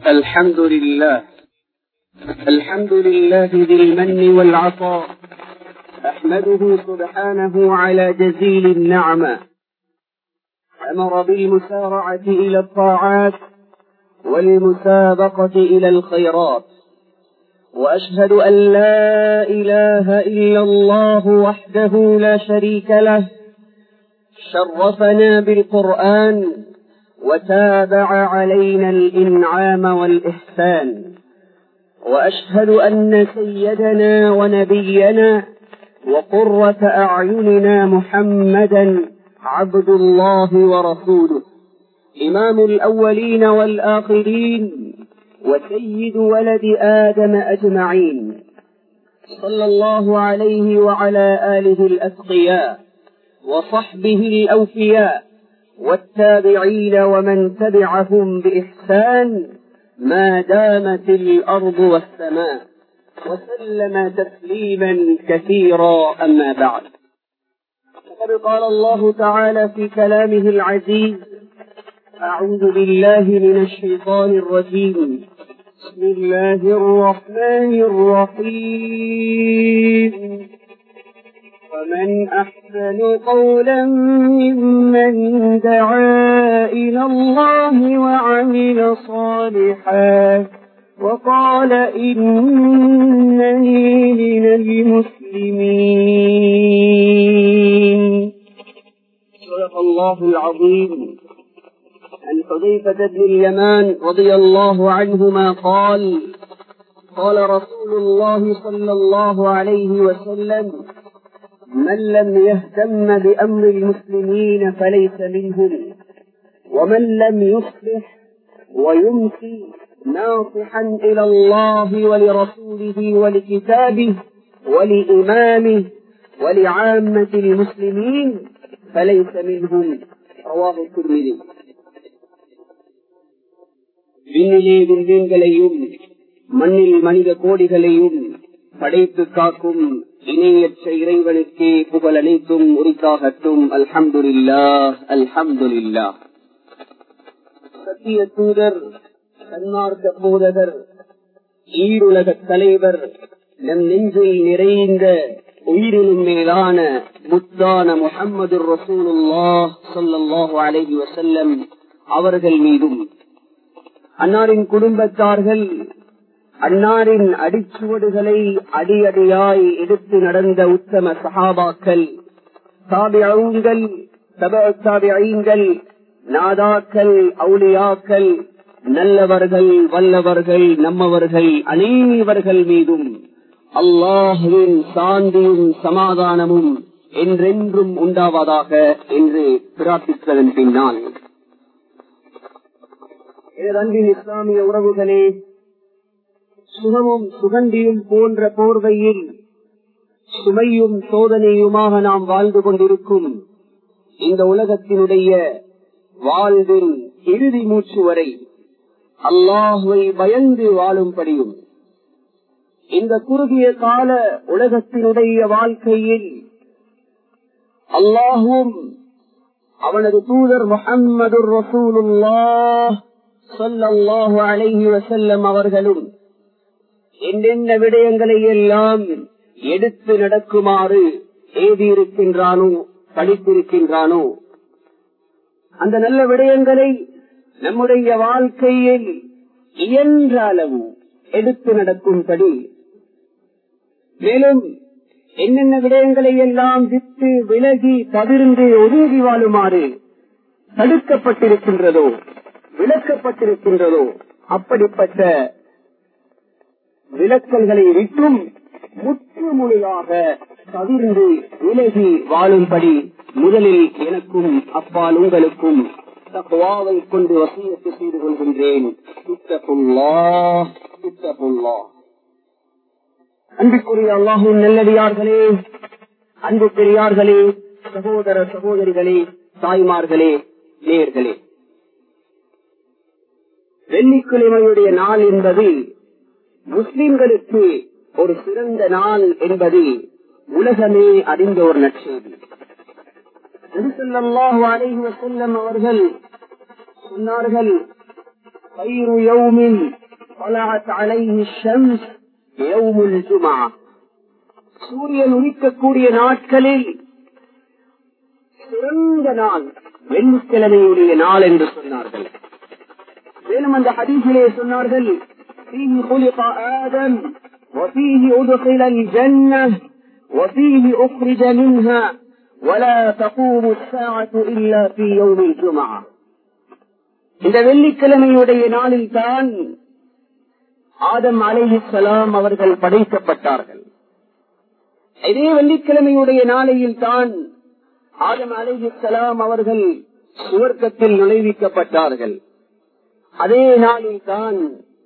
الحمد لله الحمد لله ذي المن والعطاء أحمده سبحانه على جزيل النعمة أمر بالمسارعة إلى الطاعات والمسابقة إلى الخيرات وأشهد أن لا إله إلا الله وحده لا شريك له شرفنا بالقرآن وتابع علينا الإنعام والإحسان وأشهد أن سيدنا ونبينا وقرة أعيننا محمدا عبد الله ورسوله إمام الأولين والآخرين وسيد ولد آدم أجمعين صلى الله عليه وعلى آله الأتقياء وصحبه الأوفياء والتابعين ومن تبعهم بإحسان ما دامت الأرض والسماء وسلم تسليما كثيرا أما بعد فقد قال الله تعالى في كلامه العزيز أعوذ بالله من الشيطان الرجيم بسم الله الرحمن الرحيم ومن أحسن قولا ممن دعا إلى الله وعمل صالحا وقال إنني من المسلمين صدق الله العظيم عن حذيفة بن اليمان رضي الله عنهما قال قال رسول الله صلى الله عليه وسلم من لم يهتم بأمر المسلمين فليس منهم ومن لم يصلح ويمسي ناصحا إلى الله ولرسوله ولكتابه ولإمامه ولعامة المسلمين فليس منهم رواه الترمذي விண்ணிலே விண்மீன்களையும் மண்ணில் மனித கோடிகளையும் படைத்து காக்கும் இணையற்ற இறைவனுக்கே புகழ் அனைத்தும் உரித்தாகட்டும் அல்ஹம்துல்லா அல்ஹம்துல்லா சத்திய தூதர் சன்மார்க்க போதகர் ஈருலக தலைவர் நம் நெஞ்சில் நிறைந்த உயிரினும் மேலான முத்தான முகம்மது ரசூலுல்லா சொல்லல்லாஹு அலைஹி வசல்லம் அவர்கள் மீதும் அன்னாரின் குடும்பத்தார்கள் அன்னாரின் அடிச்சுவடுகளை அடியடியாய் எடுத்து நடந்த உத்தம சஹாபாக்கள் தாபியங்கள் தாபியங்கள் நாதாக்கள் அவுளியாக்கள் நல்லவர்கள் வல்லவர்கள் நம்மவர்கள் அனைவர்கள் மீதும் அல்லாஹுவின் சாந்தியும் சமாதானமும் என்றென்றும் உண்டாவதாக என்று பிரார்த்தித்ததன் பின்னால் அன்பின் இஸ்லாமிய உறவுகளே சுகமும் சுகண்டியும் போன்ற போர்வையில் சுமையும் சோதனையுமாக நாம் வாழ்ந்து கொண்டிருக்கும் இந்த உலகத்தினுடைய வாழ்வின் இறுதி மூச்சு வரை அல்லாஹுவை பயந்து வாழும்படியும் இந்த குறுகிய கால உலகத்தினுடைய வாழ்க்கையில் அல்லாஹும் அவனது தூதர் முகம்மது ரசூலுல்லாஹ் சொல்லல்லாஹு அலைஹி வசல்லம் அவர்களும் என்னென்ன விடயங்களை எல்லாம் எடுத்து நடக்குமாறு ஏதியிருக்கின்றானோ படித்திருக்கின்றானோ அந்த நல்ல விடயங்களை நம்முடைய வாழ்க்கையில் இயன்ற அளவு எடுத்து நடக்கும்படி மேலும் என்னென்ன விடயங்களை எல்லாம் விட்டு விலகி தவிர்ந்து ஒதுங்கி வாழுமாறு தடுக்கப்பட்டிருக்கின்றதோ விளக்கப்பட்டிருக்கின்றதோ அப்படிப்பட்ட விளக்கல்களை விட்டும் முற்று முழுதாக தவிர்ந்து விலகி வாழும்படி முதலில் எனக்கும் அப்பால் உங்களுக்கும் தக்குவாவை கொண்டு வசியத்து செய்து கொள்கின்றேன் அன்புக்குரிய அல்லாஹும் நல்லடியார்களே அன்பு பெரியார்களே சகோதர சகோதரிகளே தாய்மார்களே நேர்களே வெள்ளிக்கிழமையுடைய நாள் என்பது முஸ்லிம்களுக்கு ஒரு சிறந்த நாள் என்பது உலகமே அறிந்த ஒரு நற்செய்தி அவர்கள் சொன்னார்கள் خير يوم طلعت عليه الشمس يوم الجمعة சூரியன் உதிக்கக்கூடிய நாட்களில் சிறந்த நாள் வெள்ளிக்கிழமையுடைய நாள் என்று சொன்னார்கள் மேலும் அந்த ஹதீஸிலே சொன்னார்கள் فيه خلق آدم وفيه أدخل الجنة وفيه أخرج منها ولا تقوم الساعة إلا في يوم الجمعة இந்த வெள்ளிக்கிழமையுடைய நாளில் தான் ஆதம் அலைஹிஸ்ஸலாம் அவர்கள் படைக்கப்பட்டார்கள் இதே வெள்ளிக்கிழமையுடைய நாளையில் தான் ஆதம் அலைஹிஸ்ஸலாம் அவர்கள் சுவர்க்கத்தில் நுழைவிக்கப்பட்டார்கள் அதே நாளில் தான்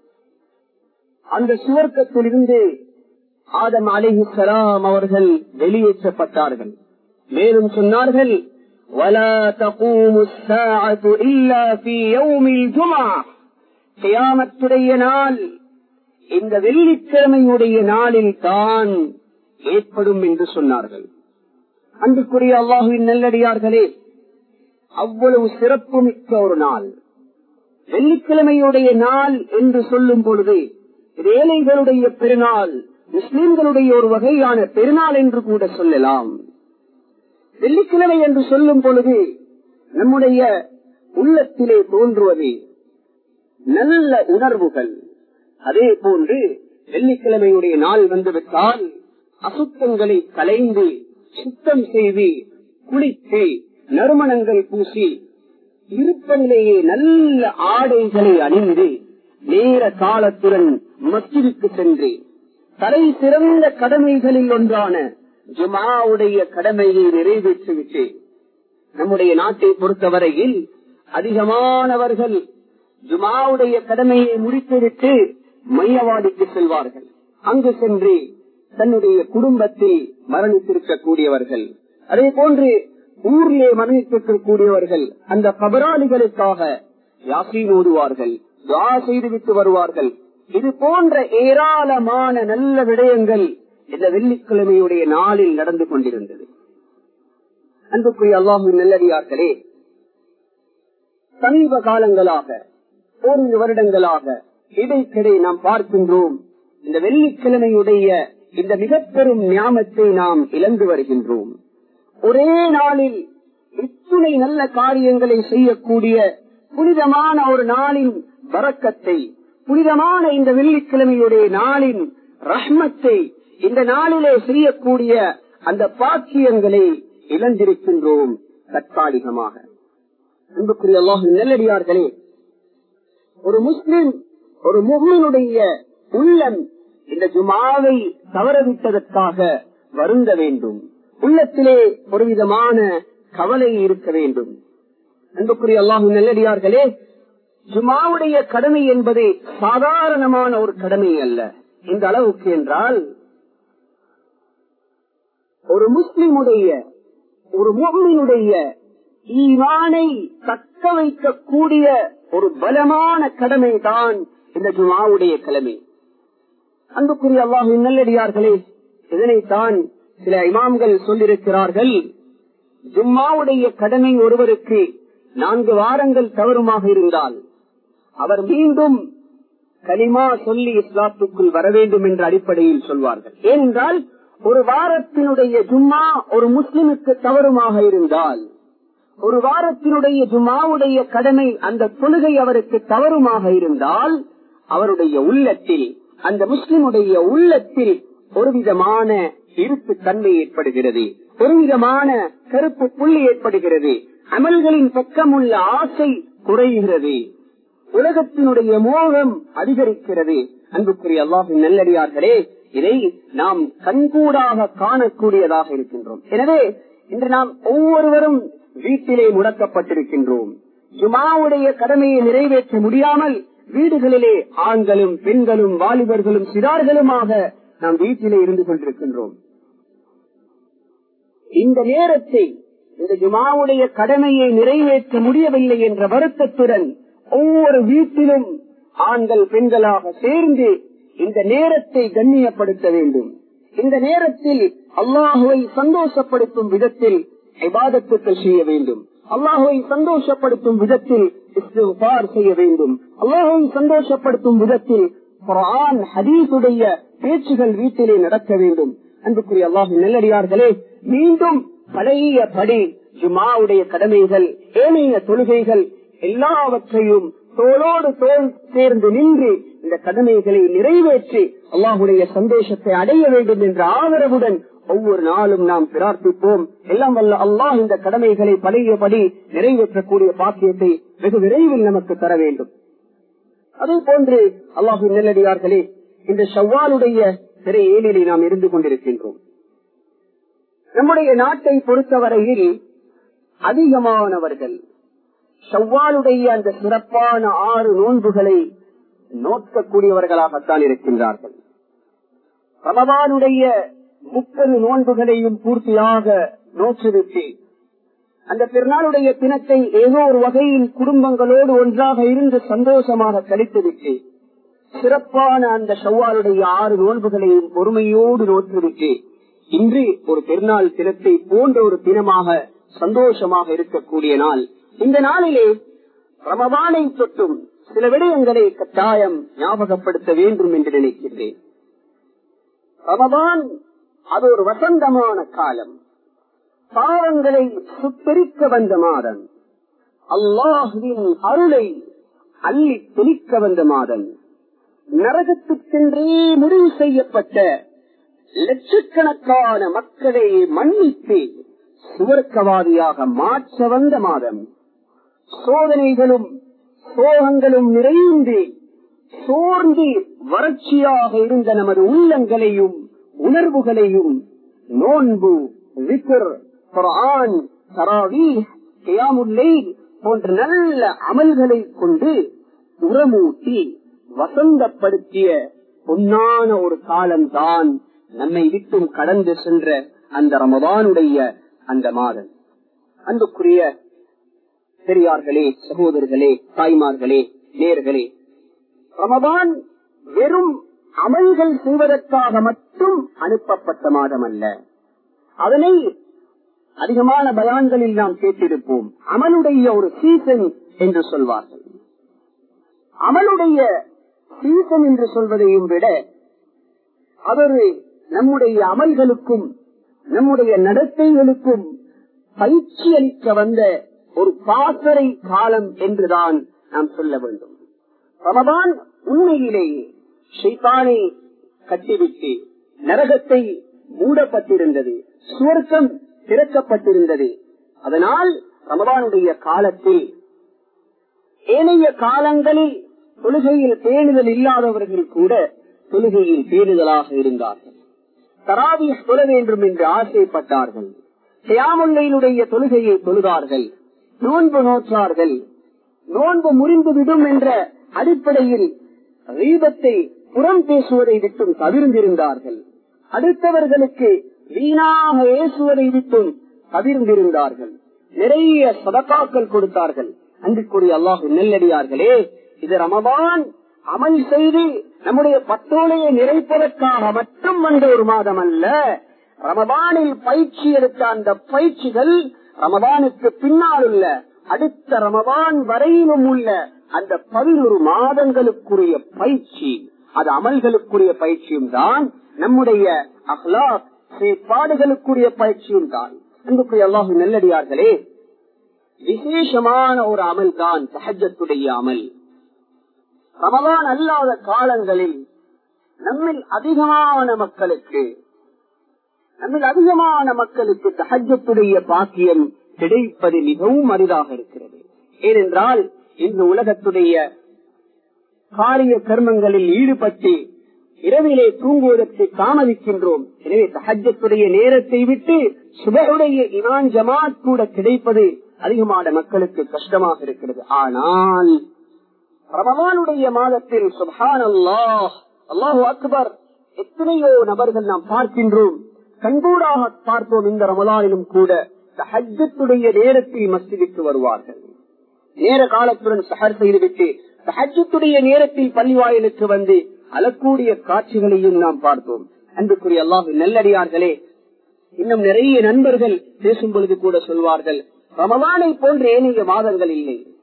அந்த சுவர்க்கத்தில் இருந்து ஆதம் அலைஹிஸ்ஸலாம் அவர்கள் வெளியேற்றப்பட்டார்கள் மேலும் சொன்னார்கள் ولا تقوم الساعة إلا في يوم الجمعة கியாமத்துடைய நாள் இந்த வெள்ளிக்கிழமையுடைய நாளில் தான் ஏற்படும் என்று சொன்னார்கள் அன்புக்குரிய அல்லாஹுவின் நல்லடியார்களே அவ்வளவு சிறப்பு மிக்க ஒரு நாள் வெள்ளிக்கிழமையுடைய நாள் என்று சொல்லும் பொழுது இது ஏழைகளுடைய பெருநாள் முஸ்லிம்களுடைய ஒரு வகையான பெருநாள் என்று கூட சொல்லலாம் வெள்ளிக்கிழமை என்று சொல்லும் பொழுது நம்முடைய உள்ளத்திலே தோன்றுவது நல்ல உணர்வுகள் அதே போன்று வெள்ளிக்கிழமையுடைய நாள் வந்துவிட்டால் அசுத்தங்களை கலைந்து சுத்தம் செய்து குளித்து நறுமணங்கள் பூசி இருப்பதிலேயே நல்ல ஆடைகளை அணிந்து நேர காலத்துடன் மஸ்ஜிதுக்கு சென்று தலை சிறந்த கடமைகளில் ஒன்றான ஜுமாவுடைய கடமையை நிறைவேற்றிவிட்டு நம்முடைய நாட்டை பொறுத்தவரையில் அதிகமானவர்கள் ஜுமாவுடைய கடமையை முடித்துவிட்டு மையவாடிக்கு செல்வார்கள் அங்கு சென்று தன்னுடைய குடும்பத்தில் மரணித்திருக்கக்கூடியவர்கள் அதே போன்று ஊரிலே மரணித்திருக்கக்கூடியவர்கள் அந்த கபராளிகளுக்காக யாசீன் ஓடுவார்கள் துவா செய்துவிட்டு வருவார்கள் இது போன்ற ஏராளமான நல்ல விடயங்கள் இந்த வெள்ளிக்கிழமையுடைய நாளில் நடந்து கொண்டிருந்தது அன்புக்குரிய அல்லாஹு நல்லடியார்களே சமீப காலங்களாக ஓரிரு வருடங்களாக இடைக்கிடை நாம் பார்க்கின்றோம் இந்த வெள்ளிக்கிழமையுடைய இந்த மிக பெரும் ஞாபகத்தை நாம் இழந்து வருகின்றோம் ஒரே நாளில் இத்துணை நல்ல காரியங்களை செய்யக்கூடிய புனிதமான ஒரு நாளின் வரக்கத்தை புனிதமான இந்த வெள்ளிக்கிழமையுடைய நாளின் ரஹ்மத்தை இந்த நாளிலே செய்யக்கூடிய அந்த பாக்கியங்களை இழந்திருக்கின்றோம் தற்காலிகமாக அன்புக்குரிய அல்லாஹின் நெல்லடியார்களே ஒரு முஸ்லிம் ஒரு முகமனுடைய உள்ளம் இந்த ஜுமாவை தவறவிட்டதற்காக வருந்த வேண்டும் உள்ளத்திலே ஒரு விதமான கவலை இருக்க வேண்டும் அன்புக்குரிய அல்லாஹின் நெல்லடியார்களே ஜுமாவுடைய கடமை என்பது சாதாரணமான ஒரு கடமை அல்ல இந்த அளவுக்கு என்றால் ஒரு முஸ்லிமுடைய ஒரு முகமினுடைய ஈவானை தக்க வைக்கக்கூடிய ஒரு பலமான கடமை தான் இந்த ஜுமாவுடைய கடமை அன்புக்குரிய அல்லாஹு நல்லடியார்களே இதனைத்தான் சில இமாம்கள் சொல்லியிருக்கிறார்கள் ஜும்மாவுடைய கடமை ஒருவருக்கு நான்கு வாரங்கள் தவறுமாக இருந்தால் அவர் மீண்டும் கலிமா சொல்லி இஸ்லாத்துக்குள் வர வேண்டும் என்ற அடிப்படையில் சொல்வார்கள் ஏனென்றால் ஒரு வாரத்தினுடைய ஜும்மா ஒரு முஸ்லிமுக்கு தவறுமாக இருந்தால் ஒரு வாரத்தினுடைய ஜும்மாவுடைய கடமை அந்த தொழுகை அவருக்கு தவறுமாக இருந்தால் அவருடைய உள்ளத்தில் அந்த முஸ்லிமுடைய உள்ளத்தில் ஒரு விதமான இருப்பு தன்மை ஏற்படுகிறது ஒரு விதமான கருப்பு புள்ளி ஏற்படுகிறது அமல்களின் பக்கம் உள்ள ஆசை குறைகிறது உலகத்தினுடைய மோகம் அதிகரிக்கிறது அன்புக்குரிய அல்லாஹின் நல்லடியார்களே இதை நாம் கண்கூடாக காணக்கூடியதாக இருக்கின்றோம் எனவே இன்று நாம் ஒவ்வொருவரும் வீட்டிலே முடக்கப்பட்டிருக்கின்றோம் ஜுமாவுடைய கடமையை நிறைவேற்ற முடியாமல் வீடுகளிலே ஆண்களும் பெண்களும் வாலிபர்களும் சிறார்களுமாக நாம் வீட்டிலே இருந்து கொண்டிருக்கின்றோம் இந்த நேரத்தை இந்த ஜுமாவுடைய கடமையை நிறைவேற்ற முடியவில்லை என்ற வருத்தத்துடன் ஒவ்வொரு வீட்டிலும் ஆண்கள் பெண்களாக சேர்ந்து இந்த நேரத்தை கண்ணியப்படுத்த வேண்டும் இந்த நேரத்தில் அல்லாஹுவை சந்தோஷப்படுத்தும் விதத்தில் இபாதத்துக்கள் செய்ய வேண்டும் அல்லாஹுவை சந்தோஷப்படுத்தும் விதத்தில் இஸ்திஃபார் செய்ய வேண்டும் அல்லாஹை சந்தோஷப்படுத்தும் விதத்தில் குர்ஆன் ஹதீஸுடைய பேச்சுகள் வீட்டிலே நடக்க வேண்டும் அன்புக்குரிய அல்லாஹ் நல்லடியார்களே மீண்டும் பழைய படி ஜுமாவுடைய கடமைகள் ஏனைய தொழுகைகள் எல்லாவற்றையும் தோளோடு தோல் சேர்ந்து நின்று இந்த கடமைகளை நிறைவேற்றி அல்லாஹுடைய சந்தோஷத்தை அடைய வேண்டும் என்ற ஆதரவுடன் ஒவ்வொரு நாளும் நாம் பிரார்த்திப்போம் எல்லாம் வல்ல அல்லாஹ் இந்த கடமைகளை பழையபடி நிறைவேற்றக்கூடிய பாக்கியத்தை வெகு விரைவில் நமக்கு தர வேண்டும் அதே போன்று அல்லாஹு நெல்லடியார்களே இந்த ஷவ்வாலுடைய திரை ஏழிலே நாம் இருந்து கொண்டிருக்கின்றோம் நம்முடைய நாட்டை பொறுத்தவரையில் அதிகமானவர்கள் ஷவ்வாலுடைய அந்த சிறப்பான ஆறு நோன்புகளை நோக்கக்கூடியவர்களாகத்தான் இருக்கின்றார்கள் ரமபானுடைய முப்பது நோன்புகளையும் பூர்த்தியாக நோற்றுவிட்டு அந்த திருநாளுடைய தினத்தை ஏதோ ஒரு வகையில் குடும்பங்களோடு ஒன்றாக இருந்து சந்தோஷமாக கழித்துவிட்டு சிறப்பான அந்த ஷவ்வாலுடைய ஆறு நோன்புகளையும் பொறுமையோடு நோற்றுவிட்டு இன்று ஒரு பெருநாள் தினத்தை போன்ற ஒரு தினமாக சந்தோஷமாக இருக்கக்கூடிய நாள் இந்த நாளிலே ரமபானை தொட்டும் சில விடயங்களை கட்டாயம் ஞாபகப்படுத்த வேண்டும் என்று நினைக்கின்றேன் ரமபான் அது ஒரு வசந்தமான காலம் பாவங்களை சுத்தரிக்க வந்த மாதம் அல்லாஹுவின் அருளை அள்ளி தெளிக்க வந்த மாதம் நரகத்துக்கென்றே முடிவு செய்யப்பட்ட லட்சக்கணக்கான மக்களை மன்னித்து சுவர்க்கவாதியாக மாற்ற வந்த மாதம் சோதனைகளும் சோகங்களும் நிறைந்து சோர்ந்து வறட்சியாக இருந்த நமது உள்ளங்களையும் உணர்வுகளையும் நோன்பு விக்கர் குர்ஆன் தராவீஹ் கியாமுல்லைல் போன்ற நல்ல அமல்களை கொண்டு உரமூட்டி வசந்தப்படுத்திய பொன்னான ஒரு காலம்தான் நம்மை விட்டும் கடந்து சென்ற அந்த ரமதானுடைய அந்த மாதம் அன்புக்குரிய பெரியார்களே சகோதரர்களே தாய்மார்களே நேர்களே ரமதான் வெறும் அமல்கள் செய்வதற்காக மட்டும் அனுப்பப்பட்ட மாதம் அல்ல அதனை அதிகமான பயான்களில் நாம் கேட்டிருப்போம் அமலுடைய ஒரு சீசன் என்று சொல்வார்கள் அமலுடைய சீசன் என்று சொல்வதையும் விட அதொரு நம்முடைய அமல்களுக்கும் நம்முடைய நடத்தைகளுக்கும் பயிற்சி அளிக்க வந்த ஒரு பாசறை காலம் என்றுதான் நாம் சொல்ல வேண்டும் ரமதான் உண்மையிலேயே ஷைத்தானை கட்டிவிட்டு நரகத்தை மூடப்பட்டிருந்தது சுவர்க்கம் திறக்கப்பட்டிருந்தது அதனால் ரமதானுடைய காலத்தில் ஏனைய காலங்களில் தொழுகையில் பேணுதல் இல்லாதவர்கள் கூட தொழுகையில் பேணுதலாக இருந்தார்கள் தராவி தொழ வேண்டும் என்று ஆசைப்பட்டார்கள் சியாமுல்லையினுடைய தொழுகையை தொழுதார்கள் நோன்பு நோற்றார்கள் நோன்பு முறிந்துவிடும் என்ற அடிப்படையில் ரீபத்தை புறம் பேசுவதை விட்டும் தவிர்ந்திருந்தார்கள் அடுத்தவர்களுக்கு வீணாக ஏசுவதை விட்டும் தவிர்ந்திருந்தார்கள் நிறைய சதக்காக்கள் கொடுத்தார்கள் அன்றுக்குரிய அல்லாஹ் நெல்லடியார்களே இது ரமபான் அமல் செய்து நம்முடைய பத்தோலையை நிறைப்பதற்காக மட்டும் வந்த ஒரு மாதம் அல்ல ரமபானில் பயிற்சி எடுத்த அந்த பயிற்சிகள் ரமபானுக்கு பின்னால் உள்ள அடுத்த ரமபான் வரையிலும் உள்ள அந்த பதினொரு மாதங்களுக்குரிய பயிற்சி அது அமல்களுக்குரிய பயிற்சியும் தான் நம்முடைய அஹ்லாக் செயற்பாடுகளுக்குரிய பயிற்சியும் தான் அன்புக்குரிய அல்லாஹு நல்லடியார்களே விசேஷமான ஒரு அமல் தான் சஹஜத்துடைய அமல் ரமலான் அல்லாத காலங்களில் நம்மில் அதிகமான மக்களுக்கு நம்மில் அதிகமான மக்களுக்கு தஹஜத்துடைய பாக்கியம் கிடைப்பது மிகவும் அரிதாக இருக்கிறது ஏனென்றால் இந்த உலகத்துடைய காரிய கர்மங்களில் ஈடுபட்டு இரவிலே தூங்குவதற்கு தாமதிக்கின்றோம் எனவே தஹஜத்துடைய நேரத்தை விட்டு சுபருடைய இமான் ஜமாத் கூட கிடைப்பது அதிகமான மக்களுக்கு கஷ்டமாக இருக்கிறது ஆனால் ரமவானுடைய மாதத்தில் சுபான் அல்லாஹ் அல்லாஹு அக்பர் எத்தனையோ நபர்கள் நாம் பார்க்கின்றோம் கண்கூடாக பார்ப்போம் இந்த ரமலானிலும் கூட ஹஜ்ஜத்துடைய நேரத்தில் மஸ்ஜிதுக்கு வருவார்கள் நேர காலத்துடன் சஹர் செய்துவிட்டு ஹஜ்ஜத்துடைய நேரத்தில் பள்ளிவாயிலுக்கு வந்து அழக்கூடிய காட்சிகளையும் நாம் பார்த்தோம் அன்புக்குரிய அல்லாஹு நல்லடியார்களே இன்னும் நிறைய நண்பர்கள் பேசும் பொழுது கூட சொல்வார்கள் ரமலானை போன்ற ஏனைய மாதங்கள் இல்லை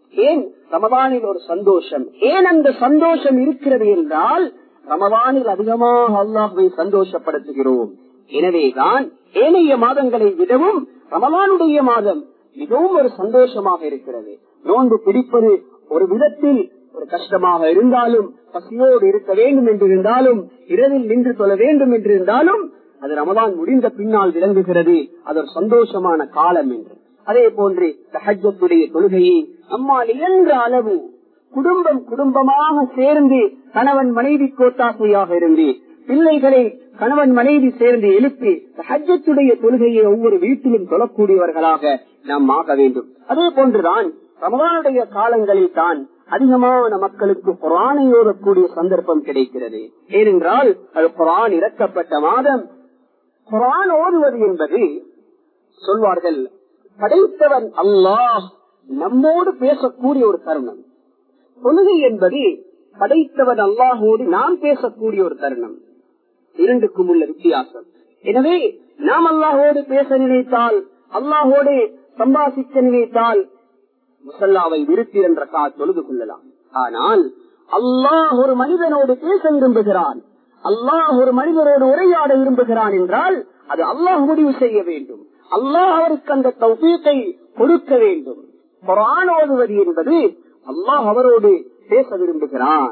ஏன் ரமதானில் ஒரு சந்தோஷம் ஏன் அந்த சந்தோஷம் இருக்கிறது என்றால் ரமதானில் அதிகமாக அல்லாஹுவை சந்தோஷப்படுத்துகிறோம் எனவேதான் ஏனைய மாதங்களை விடவும் ரமலானுடைய மாதம் மிகவும் ஒரு சந்தோஷமாக இருக்கிறது நோன்பு பிடிப்பது ஒரு விதத்தில் ஒரு கஷ்டமாக இருந்தாலும் பசியோடு இருக்க வேண்டும் என்று இருந்தாலும் இரவில் நின்று சொல்ல வேண்டும் என்று இருந்தாலும் அது ரமதான் முடிந்த பின்னால் விளங்குகிறது அது ஒரு சந்தோஷமான காலம் என்று அதே போன்று சஹஜத்துடைய தொழுகையை நம்மால் இயன்ற அளவு குடும்பம் குடும்பமாக சேர்ந்து கணவன் மனைவி கோத்தாசையாக இருந்து பிள்ளைகளை கணவன் மனைவி சேர்ந்து எழுப்பி ஹஜ்ஜத்துடைய தொழுகையை ஒவ்வொரு வீட்டிலும் தொழக்கூடியவர்களாக நாம் ஆக வேண்டும் அதே போன்றுதான் ரமதானுடைய காலங்களில் தான் அதிகமான மக்களுக்கு குரானை ஓதக்கூடிய சந்தர்ப்பம் கிடைக்கிறது ஏனென்றால் அது குரான் இறக்கப்பட்ட மாதம் குரான் ஓதுவது என்பது சொல்வார்கள் படைத்தவன் அல்லாஹ் நம்மோடு பேசக்கூடிய ஒரு தருணம் தொழுகை என்பது படைத்தவன் அல்லாஹோடு நாம் பேசக்கூடிய ஒரு தருணம் இரண்டுக்கும் உள்ள வித்தியாசம் எனவே நாம் அல்லாஹோடு பேச நினைத்தால் அல்லாஹோடு சம்பாசிக்க நினைத்தால் முசல்லாவை விருத்தி என்ற கா தொழுது கொள்ளலாம் ஆனால் அல்லாஹ் ஒரு மனிதனோடு பேச விரும்புகிறான் அல்லாஹ் ஒரு மனிதனோடு உரையாட விரும்புகிறான் என்றால் அது அல்லாஹ் முடிவு செய்ய வேண்டும் அல்லாஹ் அவருக்கு அந்த தௌபீத்தை கொடுக்க வேண்டும் குரான் ஓதுவது என்பது அல்லாஹ் அவரோடு பேச விரும்புகிறான்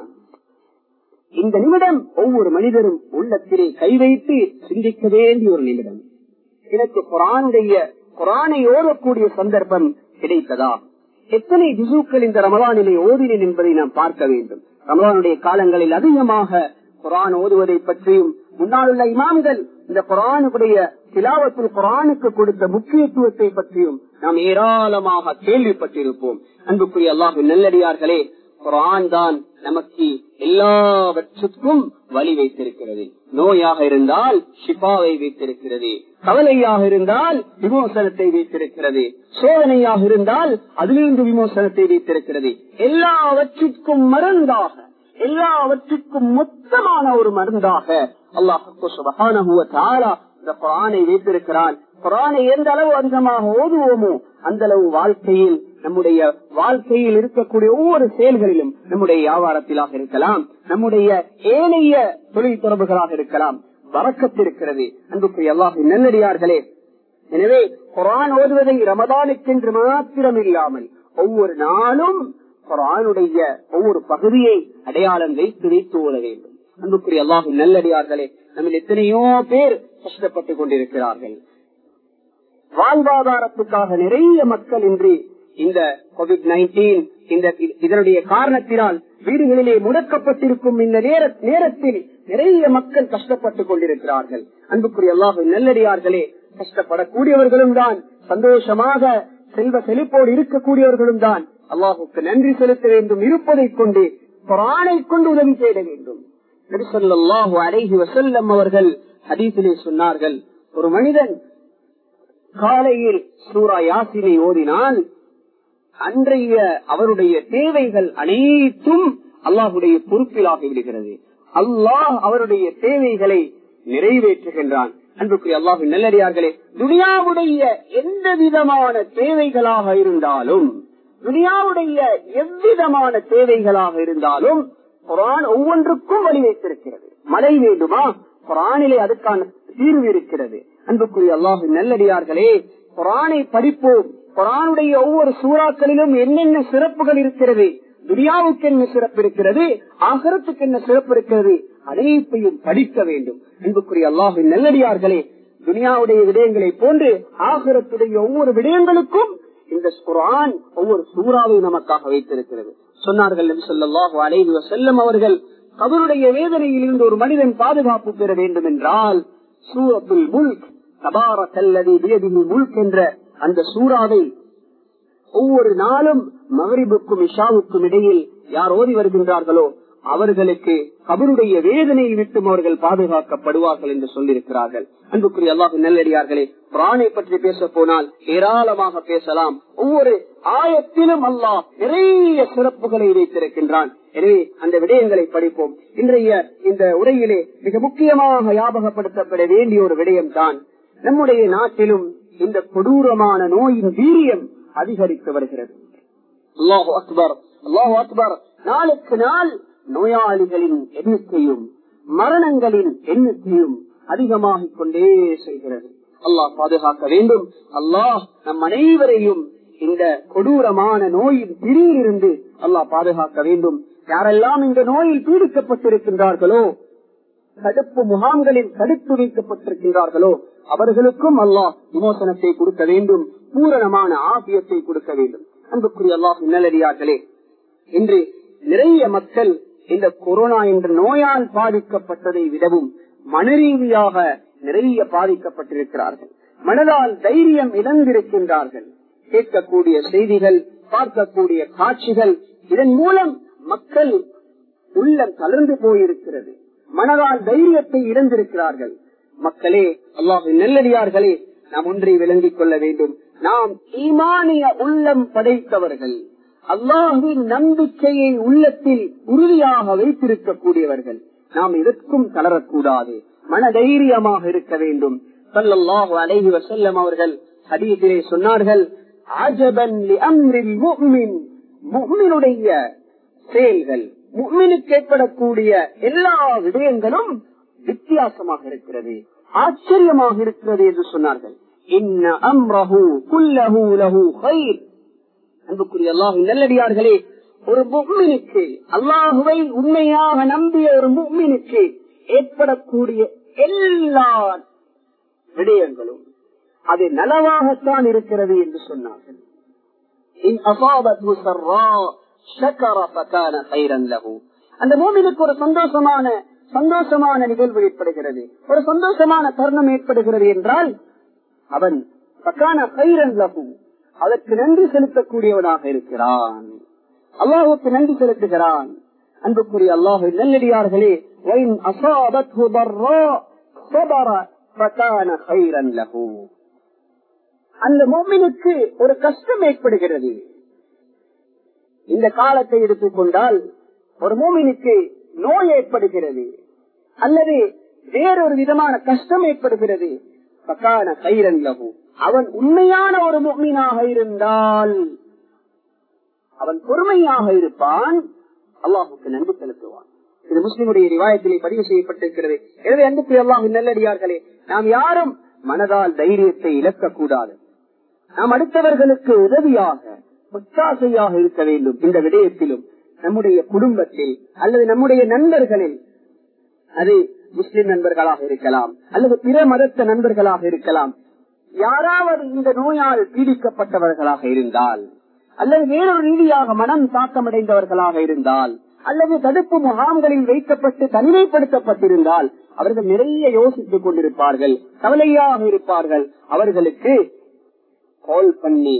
இந்த நிமிடம் ஒவ்வொரு மனிதரும் உள்ளத்திலே கை வைத்து சிந்திக்க வேண்டிய ஒரு நிமிடம் எனக்கு குரானுடைய குரானை ஓதக்கூடிய சந்தர்ப்பம் கிடைத்ததா எத்தனை ஜிசுக்கள் இந்த ரமலானிலே ஓதினேன் என்பதை நாம் பார்க்க வேண்டும் ரமலானுடைய காலங்களில் அதிகமாக குரான் ஓதுவதை பற்றியும் முன்னால் உள்ள இமாம்கள் இந்த குரானுடைய திலாவத்தில் குரானுக்கு கொடுத்த முக்கியத்துவத்தை பற்றியும் நாம் ஏராளமாக கேள்விப்பட்டிருப்போம் அன்புக்குரிய அல்லாஹு நல்லடியார்களே குரான் தான் நமக்கு எல்லாவற்றுக்கும் வழி வைத்திருக்கிறது நோயாக இருந்தால் ஷிபாவை வைத்திருக்கிறது கவலையாக இருந்தால் விமோசனத்தை வைத்திருக்கிறது சோதனையாக இருந்தால் அதிலிருந்து விமோசனத்தை வைத்திருக்கிறது எல்லாவற்றிற்கும் மருந்தாக எல்லாவற்றிற்கும் மொத்தமான ஒரு மருந்தாக அல்லாஹு சுபகான இந்த குரானை வைத்திருக்கிறான் குரானை எந்த அளவு அதிகமாக ஓதுவோமோ அந்த அளவு வாழ்க்கையில் நம்முடைய வாழ்க்கையில் இருக்கக்கூடிய ஒவ்வொரு செயல்களிலும் நம்முடைய வியாபாரத்திலாக இருக்கலாம் நம்முடைய ஏனைய தொழில் தொடர்புகளாக இருக்கலாம் வரக்கத்திருக்கிறது அன்புக்குரிய அல்லாஹ் நல்லடியார்களே எனவே குரான் ஓதுவதை ரமதானுக்கென்று மாத்திரம் இல்லாமல் ஒவ்வொரு நாளும் குரானுடைய ஒவ்வொரு பகுதியை அடையாளம் வைத்து வைத்து ஓத வேண்டும் அன்புக்குரிய அல்லாஹ் நல்லடியார்களே நம்ம எத்தனையோ பேர் கஷ்டப்பட்டுக் கொண்டிருக்கிறார்கள் வாழ்வாதாரத்துக்காக நிறைய மக்கள் இன்று இந்த கோவிட் நைன்டீன் இந்த இதனுடைய காரணத்தினால் வீடுகளிலே முடக்கப்பட்டிருக்கும் இந்த நேரத்தில் நிறைய மக்கள் கஷ்டப்பட்டுக் கொண்டிருக்கிறார்கள் அன்புக்குரிய அல்லாஹ் நல்லடியார்களே கஷ்டப்படக்கூடியவர்களும் தான் சந்தோஷமாக செல்வ செழிப்போடு இருக்கக்கூடியவர்களும் தான் அல்லாஹுக்கு நன்றி செலுத்த வேண்டும் இருப்பதை கொண்டு குரானை கொண்டு உதவி செய்ய வேண்டும் நபிசல்லாஹு அலைஹி வசல்லம் அவர்கள் ஹதீசிலே சொன்னார்கள் ஒரு மனிதன் காலையில் சூரா யாசினை ஓதினால் அன்றைய அவருடைய தேவைகள் அனைத்தும் அல்லாஹுடைய பொறுப்பிலாகி விடுகிறது அல்லாஹ் அவருடைய தேவைகளை நிறைவேற்றுகின்றான் அன்புக்குரிய அல்லாஹு நல்லடியார்களே துனியாவுடைய எந்த விதமான தேவைகளாக இருந்தாலும் துனியாவுடைய எவ்விதமான தேவைகளாக இருந்தாலும் குரான் ஒவ்வொன்றுக்கும் வழி வைத்திருக்கிறது மழை வேண்டுமா குரானிலே அதுக்கான தீர்வு இருக்கிறது அன்புக்குரிய அல்லாஹு நல்லடியார்களே குரானை படிப்போம் குரானுடைய ஒவ்வொரு சூறாக்களிலும் என்னென்ன சிறப்புகள் இருக்கிறது துனியாவுக்கு என்ன சிறப்பு இருக்கிறது ஆகரத்துக்கு என்ன சிறப்பு இருக்கிறது அனைத்தையும் படிக்க வேண்டும் அன்புக்குரிய அல்லாஹு நல்லடியார்களே துனியாவுடைய விடயங்களை போன்று ஆகரத்துடைய ஒவ்வொரு விடயங்களுக்கும் இந்த குரான் ஒவ்வொரு சூறாவை நமக்காக வைத்திருக்கிறது சொன்னார்கள் சொல்லாஹு அலைஹி வசல்லம் அவர்கள் அவருடைய வேதனையில் இருந்து ஒரு மனிதன் பாதுகாப்பு பெற வேண்டும் என்றால் சூரத்துல் முல்க் தபார கல்லதி வேதினி முல்க் என்ற அந்த சூறாவை ஒவ்வொரு நாளும் மகரிபுக்கும் இஷாவுக்கும் இடையில் யார் ஓதி வருகின்றார்களோ அவர்களுக்கு கபருடைய வேதனையை விட்டும் அவர்கள் பாதுகாக்கப்படுவார்கள் என்று சொல்லியிருக்கிறார்கள் அன்புக்குரிய அல்லாஹு நல்லடியார்களே பிராணை பற்றி பேச போனால் ஏராளமாக பேசலாம் ஒவ்வொரு ஆயத்திலும் அல்லாஹ் நிறைய சிறப்புகளை வைத்திருக்கின்றான் எனவே அந்த விடயங்களை படிப்போம் இன்றைய இந்த உரையிலே மிக முக்கியமாக ஞாபகப்படுத்தப்பட வேண்டிய ஒரு விடயம்தான் நம்முடைய நாட்டிலும் இந்த கொடூரமான நோயின் வீரியம் அதிகரித்து வருகிறது அல்லாஹு அக்பர் அல்லாஹு அக்பர் நாளுக்கு நாள் நோயாளிகளின் எண்ணிக்கையும் மரணங்களின் எண்ணிக்கையும் அதிகமாகிக் கொண்டே செல்கிறது அல்லாஹ் பாதுகாக்க வேண்டும் அல்லாஹ் நம் அனைவரையும் இந்த கொடூரமான நோயின் பிரியிலிருந்து அல்லாஹ் பாதுகாக்க வேண்டும் யாரெல்லாம் இந்த நோயில் பீடிக்கப்பட்டிருக்கின்றார்களோ தடுப்பு முகாம்களில் தடுத்து வைக்கப்பட்டிருக்கின்றார்களோ அவர்களுக்கும் அல்லாஹ் விமோசனத்தை கொடுக்க வேண்டும் பூரணமான ஆபியத்தை கொடுக்க வேண்டும் அன்புக்குரிய அல்லாஹ் நல்லடியார்களே இன்று நிறைய மக்கள் இந்த கொரோனா என்ற நோயால் பாதிக்கப்பட்டதை விடவும் மனரீதியாக நிறைய பாதிக்கப்பட்டிருக்கிறார்கள் மனதால் தைரியம் இழந்திருக்கின்றார்கள் கேட்கக்கூடிய செய்திகள் பார்க்கக்கூடிய காட்சிகள் இதன் மூலம் மக்கள் உள்ளம் கலந்து போயிருக்கிறது மனதால் தைரியத்தை இழந்திருக்கிறார்கள் மக்களே அல்லாஹு நெல்லடியார்களே நாம் ஒன்றை விளங்கிக் கொள்ள வேண்டும் நாம் ஈமானிய உள்ளம் படைத்தவர்கள் அல்லாஹின் நம்பிக்கையை உள்ளத்தில் உறுதியாக வைத்திருக்கக்கூடியவர்கள் நாம் எதற்கும் தளரக்கூடாது மன தைரியமாக இருக்க வேண்டும் சல்லல்லாஹு அலைஹி வசல்லம் அவர்கள் ஹதீஸிலே சொன்னார்கள் அஜபன் அம்ரில் முஃமின் முஃமினுடைய செயல்கள் முஃமினுக்கு ஏற்படக்கூடிய எல்லா விடயங்களும் வித்தியாசமாக இருக்கிறது ஆச்சரியமாக இருக்கிறது என்று சொன்னார்கள் இன்ன அம்ரஹு குல்லஹு லஹு கைர் அன்புக்குரிய அல்லாஹு நல்லடியார்களே ஒரு முக்மினுக்கு அல்லாஹுவை உண்மையாக நம்பிய ஒரு முக்மினுக்கு ஏற்படக்கூடிய எல்லா விடயங்களும் அது நலவாகத்தான் இருக்கிறது என்று சொன்னார்கள் அந்த மூமினுக்கு ஒரு சந்தோஷமான சந்தோஷமான நிகழ்வு ஏற்படுகிறது ஒரு சந்தோஷமான தருணம் ஏற்படுகிறது என்றால் அவன் பக்கான கைரன் லகு அதற்கு நன்றி செலுத்தக்கூடியவனாக இருக்கிறான் அல்லாஹுக்கு நன்றி செலுத்துகிறான் அன்புக்குரிய அல்லாஹு நல்லடியார்களே அந்த மோமினுக்கு ஒரு கஷ்டம் ஏற்படுகிறது இந்த காலத்தை எடுத்துக்கொண்டால் ஒரு மோமினுக்கு நோய் ஏற்படுகிறது அல்லது வேறொரு விதமான கஷ்டம் ஏற்படுகிறது பக்கான கைரன் லகு அவன் உண்மையான ஒரு மோமீனாக இருந்தால் அவன் பொறுமையாக இருப்பான் அல்லாஹுக்கு நன்றி செலுத்துவான் இது முஸ்லிமுடைய ரிவாயத்திலே பதிவு செய்யப்பட்டிருக்கிறது எனவே அன்புக்கு அல்லாஹ் நல்லடியார்களே நாம் யாரும் மனதால் தைரியத்தை இழக்கக்கூடாது நாம் அடுத்தவர்களுக்கு உதவியாக உற்சாசையாக இருக்க வேண்டும் இந்த விடயத்திலும் நம்முடைய குடும்பத்தில் அல்லது நம்முடைய நண்பர்களில் அது முஸ்லிம் நண்பர்களாக இருக்கலாம் அல்லது பிற மதத்த நண்பர்களாக இருக்கலாம் யாராவது இந்த நோயால் பீடிக்கப்பட்டவர்களாக இருந்தால் அல்லது வேறொரு ரீதியாக மனம் தாக்கமடைந்தவர்களாக இருந்தால் அல்லது தடுப்பு முகாம்களில் வைக்கப்பட்டு தனிமைப்படுத்தப்பட்டிருந்தால் அவர்கள் நிறைய யோசித்துக் கொண்டிருப்பார்கள் கவலையாக இருப்பார்கள் அவர்களுக்கு கால் பண்ணி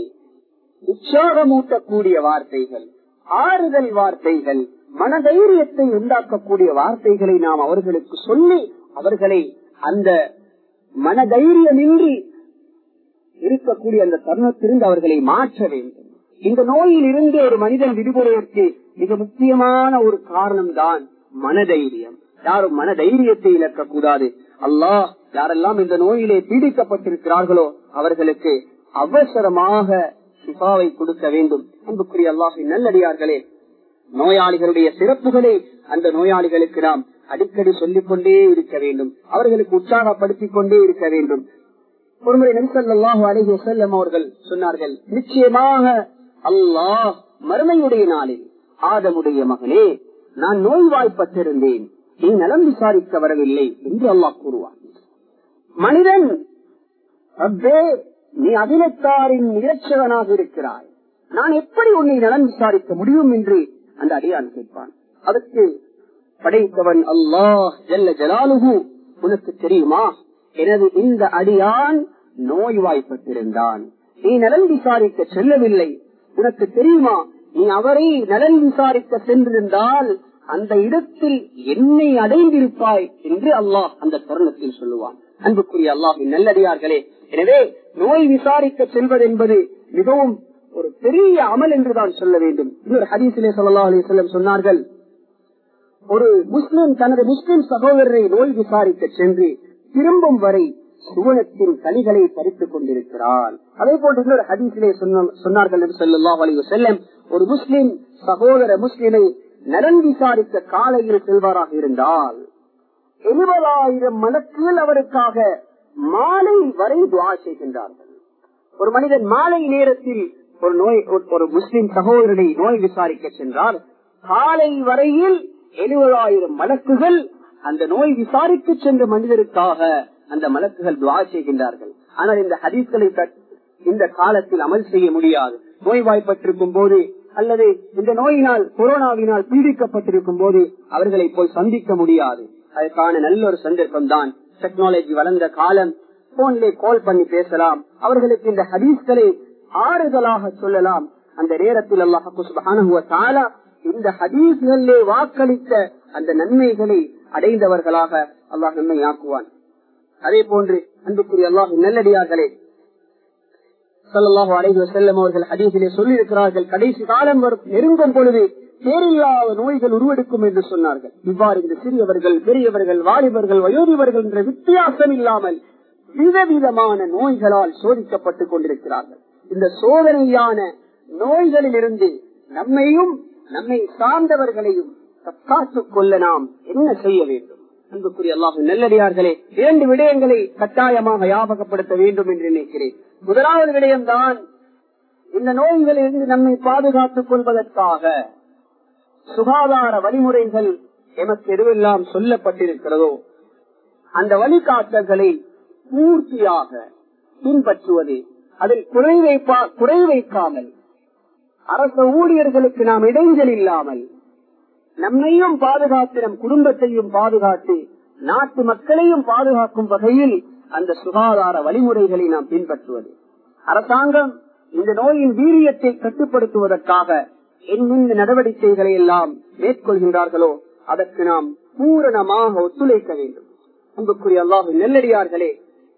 உற்சாகமூட்டக்கூடிய வார்த்தைகள் ஆறுதல் வார்த்தைகள் மனதைரியத்தை உண்டாக்கக்கூடிய வார்த்தைகளை நாம் அவர்களுக்கு சொல்லி அவர்களை அந்த மனதைரியமின்றி இருக்கக்கூடிய அந்த தருணத்திலிருந்து அவர்களை மாற்ற வேண்டும் இந்த நோயில் இருந்து ஒரு மனிதன் விடுபடுவதற்கு மிக முக்கியமான ஒரு காரணம் தான் மனதைரியம் யாரும் மனதைரியத்தை இழக்கக்கூடாது அல்லாஹ் யாரெல்லாம் இந்த நோயிலே பீடிக்கப்பட்டிருக்கிறார்களோ அவர்களுக்கு அவசரமாக சிபாவை கொடுக்க வேண்டும் அன்புக்குரிய அல்லாஹின் நல்லடியார்களே நோயாளிகளுடைய சிறப்புகளை அந்த நோயாளிகளுக்கு நாம் அடிக்கடி சொல்லிக் கொண்டே இருக்க வேண்டும் அவர்களுக்கு உற்சாகப்படுத்திக் கொண்டே இருக்க வேண்டும் ஒருமுறை நெல்சல்லாஹு அலஹி வசல்லம் அவர்கள் சொன்னார்கள் நிச்சயமாக அல்லாஹ் மறுமையுடைய நாளில் ஆதமுடைய மகனே நான் நோய்வாய்ப்பட்டிருந்தேன் நீ நலம் விசாரிக்க வரவில்லை என்று அல்லாஹ் கூறுவான் மனிதன் ரப்பே நீ அகிலத்தாரின் நிகழ்ச்சவனாக இருக்கிறாய் நான் எப்படி உன்னை நலன் விசாரிக்க முடியும் என்று அந்த அடியான் கேட்பான் அதற்கு படைத்தவன் அல்லாஹ் ஜல்ல ஜலாலுகு உனக்கு தெரியுமா எனது இந்த அடியான் நோய்வாய்ப்பட்டிருந்தான் நீ நலன் விசாரிக்க செல்லவில்லை உனக்கு தெரியுமா நீ அவரை நலன் விசாரிக்க சென்றிருந்தால் அந்த இடத்தில் என்னை அடைந்திருப்பாய் என்று அல்லாஹ் அந்த தருணத்தில் சொல்லுவான் அன்புக்குரிய அல்லாஹின் நல்லடியார்களே எனவே நோய் விசாரிக்க செல்வது என்பது மிகவும் ஒரு பெரிய அமல் என்றுதான் சொல்ல வேண்டும் இன்னொரு ஹதீசிலே சொல்லா அலிசல்லம் சொன்னார்கள் ஒரு முஸ்லிம் தனது முஸ்லிம் சகோதரரை நோய் விசாரிக்க சென்று திரும்பும் வரை சுவனத்தின் கனிகளை பறித்துக் கொண்டிருக்கிறான் அதே போன்று இன்னொரு ஹதீஸிலே சொன்ன- சொன்னார்கள் என்று ஸல்லல்லாஹு அலைஹி வஸல்லம் ஒரு முஸ்லிம் சகோதர முஸ்லிமை நலன் விசாரிக்க காலையில் செல்வாராக இருந்தால் எழுபதாயிரம் மலக்குகள் அவருக்காக மாலை வரை துவா செய்கின்றார்கள் ஒரு மனிதன் மாலை நேரத்தில் ஒரு நோய் ஒரு- ஒரு முஸ்லிம் சகோதரனை நோய் விசாரிக்க சென்றார் காலை வரையில் எழுபதாயிரம் மலக்குகள் அந்த நோய் விசாரிக்க சென்ற மனிதருக்காக அந்த மலக்குகள் துவா செய்கின்றார்கள் ஆனால் இந்த ஹதீஸ்களை கட்- இந்த காலத்தில் அமல் செய்ய முடியாது நோய்வாய்ப்பட்டிருக்கும் போது அல்லது இந்த நோயினால் கொரோனாவினால் பீடிக்கப்பட்டிருக்கும் போது அவர்களை போய் சந்திக்க முடியாது அதற்கான நல்ல ஒரு சந்தர்ப்பம் தான் டெக்னாலஜி வளர்ந்த காலம் போன்ல கால் பண்ணி பேசலாம் அவர்களுக்கு இந்த ஹதீஸ்களை ஆறுதலாக சொல்லலாம் அந்த நேரத்தில் அல்லாஹு சுப்ஹானஹு வ தஆலா இந்த ஹதீஸ்களிலே வாக்களித்த அந்த நன்மைகளை அடைந்தவர்களாக அல்லாஹ் நம்மை ஆக்குவான் அதே போன்று அன்புக்குரிய அல்லாஹ் நல்லடியார்களே ஸல்லல்லாஹு அலைஹி வஸல்லம் அவர்கள் ஹதீஸிலே சொல்லியிருக்கிறார்கள் கடைசி காலம் வரும் நெருங்கும் பொழுது பேரில்லாத நோய்கள் உருவெடுக்கும் என்று சொன்னார்கள் இவ்வாறு இந்த சிறியவர்கள் பெரியவர்கள் வாலிபர்கள் வயோதிபர்கள் என்ற வித்தியாசம் இல்லாமல் விதவிதமான நோய்களால் சோதிக்கப்பட்டுக் கொண்டிருக்கிறார்கள் இந்த சோதனையான நோய்களிலிருந்து நம்மையும் நம்மை சார்ந்தவர்களையும் தற்காத்துக் கொள்ள நாம் என்ன செய்ய வேண்டும் அன்புக்குரிய அல்லாஹ் நல்லடியார்களே இரண்டு விடயங்களை கட்டாயமாக ஞாபகப்படுத்த வேண்டும் என்று நினைக்கிறேன் முதலாவது விடயம்தான் இந்த நோய்களிலிருந்து நம்மை பாதுகாத்துக் கொள்வதற்காக சுகாதார வழிமுறைகள் எமக்கு எதுவெல்லாம் சொல்லப்பட்டிருக்கிறதோ அந்த வழிகாட்டல்களை பூர்த்தியாக பின்பற்றுவது அதில் குறை வைப்பா குறை வைக்காமல் அரச ஊழியர்களுக்கு நாம் இடைஞ்சல் இல்லாமல் நம்மையும் பாதுகாத்து நம் குடும்பத்தையும் பாதுகாத்து நாட்டு மக்களையும் பாதுகாக்கும் வகையில் அந்த சுகாதார வழிமுறைகளை நாம் பின்பற்றுவது அரசாங்கம் இந்த நோயின் வீரியத்தை கட்டுப்படுத்துவதற்காக என்னென்ன நடவடிக்கைகளை எல்லாம் மேற்கொள்கின்றார்களோ அதற்கு நாம் பூரணமாக ஒத்துழைக்க வேண்டும் அன்புக்குரிய அல்லாஹு நெல்லடியார்களே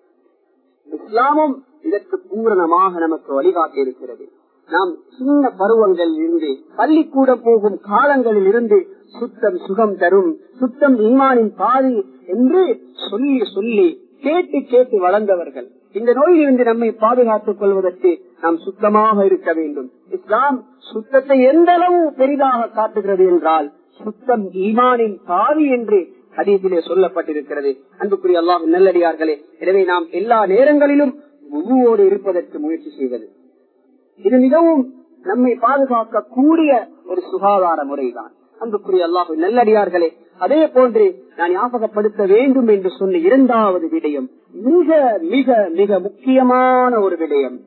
இஸ்லாமும் இதற்கு பூரணமாக நமக்கு வழிகாட்டி இருக்கிறது நாம் சின்ன பருவங்களில் இருந்து பள்ளிக்கூடம் போகும் காலங்களில் இருந்து சுத்தம் சுகம் தரும் சுத்தம் ஈமானின் பாதி என்று சொல்லி சொல்லி கேட்டு கேட்டு வளர்ந்தவர்கள் இந்த நோயிலிருந்து நம்மை பாதுகாத்துக் கொள்வதற்கு நாம் சுத்தமாக இருக்க வேண்டும் இஸ்லாம் சுத்தத்தை எந்த அளவு பெரிதாக காட்டுகிறது என்றால் சுத்தம் ஈமானின் பாதி என்று ஹதீஸிலே சொல்லப்பட்டிருக்கிறது அன்புக்குரிய அல்லாஹ் நல்லடியார்களே எனவே நாம் எல்லா நேரங்களிலும் முழுவோடு இருப்பதற்கு முயற்சி செய்வது இது மிகவும் நம்மை பாதுகாக்க கூடிய ஒரு சுகாதார முறைதான் அன்புக்குரிய அல்லாஹு நல்லடியார்களே அதே போன்று நான் ஞாபகப்படுத்த வேண்டும் என்று சொன்ன இரண்டாவது விடயம் மிக மிக மிக முக்கியமான ஒரு விடயம்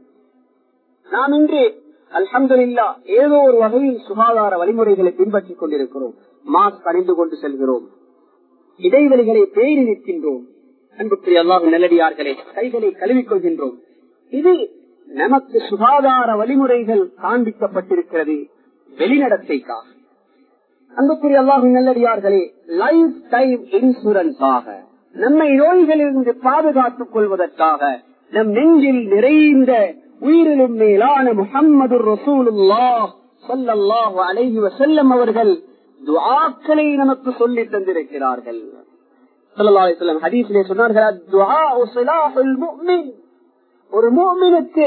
நாம் இன்று அல்ஹம்துலில்லா ஏதோ ஒரு வகையில் சுகாதார வழிமுறைகளை பின்பற்றிக் கொண்டிருக்கிறோம் மாஸ்க் அணிந்து கொண்டு செல்கிறோம் இடைவெளிகளை பேணி நிற்கின்றோம் அன்புக்குரிய அல்லாஹு நல்லடியார்களே கைகளை கழுவிக்கொள்கின்றோம் இது நமக்கு சுகாதார வழிமுறைகள் காண்பிக்கப்பட்டிருக்கிறது வெளிநடத்தைக்காக அன்புக்குரிய அல்லாஹு நல்லடியார்களே லைஃப் டைம் இன்சூரன்ஸ் ஆக நம்மை நோய்களிலிருந்து பாதுகாத்துக் கொள்வதற்காக நம் நெஞ்சில் நிறைந்த உயிரிலும் மேலான முகம்மது ரசூலுல்லா சொல்லல்லாஹு அலைஹி வசல்லம் அவர்கள் துஆக்களை நமக்கு சொல்லி தந்திருக்கிறார்கள் ஸல்லல்லாஹு அலைஹி வஸல்லம் ஹதீஸிலே சொன்னார்கள் அத்-துஆஉ சிலாஹுல் முஃமின் ஒரு முஃமினுக்கு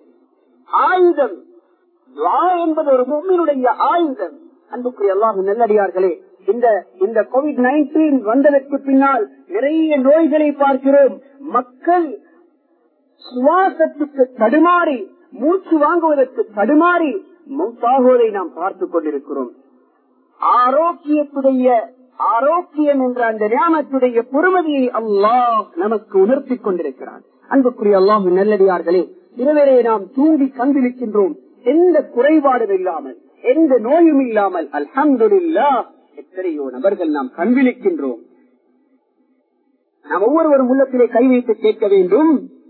ஆயுதம் துஆ என்பது ஒரு முஃமினுடைய ஆயுதம் அன்புக்குரிய அல்லாஹ் நல்லடியார்களே இந்த இந்த கோவிட் நைன்டீன் வந்ததற்கு பின்னால் நிறைய நோய்களை பார்க்கிறோம் மக்கள் சுவாசத்துக்கு தடுமாறி மூச்சு வாங்குவதற்கு தடுமாறி மௌத்தாகுவதை நாம் பார்த்துக் கொண்டிருக்கிறோம் ஆரோக்கியத்துடைய ஆரோக்கியம் என்ற அந்த ஞானத்துடைய பொறுமதியை அல்லாஹ் நமக்கு உணர்த்திக் கொண்டிருக்கிறான் அன்புக்குரிய அல்லாஹ் நல்லடியார்களே இரவரே நாம் தூங்கி கண்டிருக்கின்றோம் எந்த குறைபாடும் இல்லாமல் எந்த நோயும் இல்லாமல் அல்ஹம்துலில்லா எத்தனையோ நபர்கள் நாம் கண்விழிக்கின்றோம் நாம் ஒவ்வொருவரும் உள்ளத்திலே கை வைத்து கேட்க வேண்டும்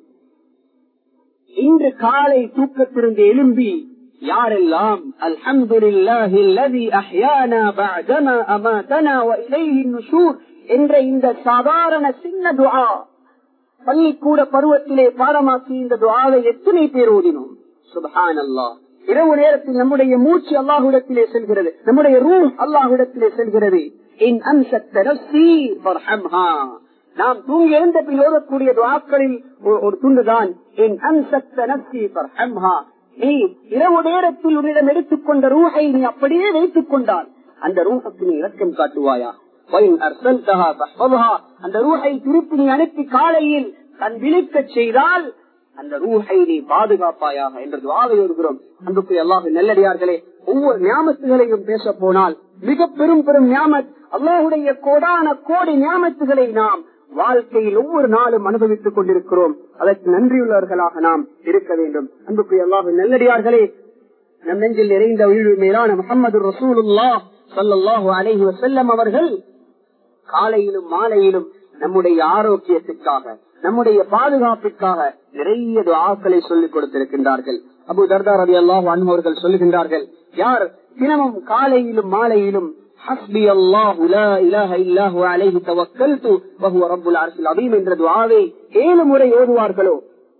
இன்று காலை தூக்கத்திலிருந்து எழும்பி யாரெல்லாம் அல்ஹம்துலில்லாஹி அல்லதி அஹ்யானா பஅதமா அமாதனா வ இலைஹி நுஷூர் என்ற இந்த சாதாரண சின்ன துஆ பள்ளிக்கூட பருவத்திலே பாடமாக்கி இந்த துஆவை எத்தனை பேர் ஓதினோம் சுப்ஹானல்லாஹ் இரவு நேரத்தில் நம்முடைய மூச்சு அல்லாஹுடத்திலே செல்கிறது நம்முடைய ரூம் அல்லாஹுடத்திலே செல்கிறது இன் அன்சத்த நஃப்ஸி ஃபர்ஹம்ஹா நாம் தூங்கி எழுந்த பின் ஓதக்கூடிய துவாக்களில் ஒரு- ஒரு துண்டுதான் என் அன்சத்த நப்சி ஃபர்ஹம்ஹா. நீ இரவு நேரத்தில் உன்னிடம் எடுத்துக்கொண்ட ரூஹை நீ அப்படியே வைத்துக் கொண்டால் அந்த ரூஹுக்கு நீ இரக்கம் காட்டுவாயா வயின் அர்சல்தஹா ஃபஹ்ஃபத்ஹா. அந்த ரூஹை திருப்பி நீ அனுப்பி காலையில் தன் விழிக்கச் செய்தால் அந்த ரூஹை நீ பாதுகாப்பாயாக என்று துவாவை வருகிறோம் அன்புக்கு அல்லாஹ் நல்லடியார்களே ஒவ்வொரு ஞாபகங்களையும் பேச போனால் மிக பெரும் பெரும் ஞாபத் அல்லாஹுடைய கோடான கோடி ஞாபகத்துகளை நாம் வாழ்க்கையில் ஒவ்வொரு நாளும் அனுபவித்துக் கொண்டிருக்கிறோம் அதற்கு நன்றியுள்ளவர்களாக நாம் இருக்க வேண்டும் அன்புக்கு அல்லாஹ் நல்லடியார்களே நம் நெஞ்சில் நிறைந்த உயிர் மேலான முகமது ரசூலுல்லா ஸல்லல்லாஹு அலைஹி வஸல்லம் அவர்கள் காலையிலும் மாலையிலும் நம்முடைய ஆரோக்கியத்துக்காக நம்முடைய பாதுகாப்பிற்காக நிறைய துஆக்களை சொல்லிக் கொடுத்திருக்கின்றார்கள் அபு தர்தா ரதி அல்லாஹ் அவர்கள் சொல்லுகின்றார்கள் யார் தினமும் காலையிலும் மாலையிலும் ஹஸ்பி அல்லாஹு லா இலாஹ இல்லாஹு அலைஹி தவக்கல்து வஹுவ ரப்புல் அர்ஷில் அதீம் என்ற துஆவை ஏழு முறை ஓதுவார்களோ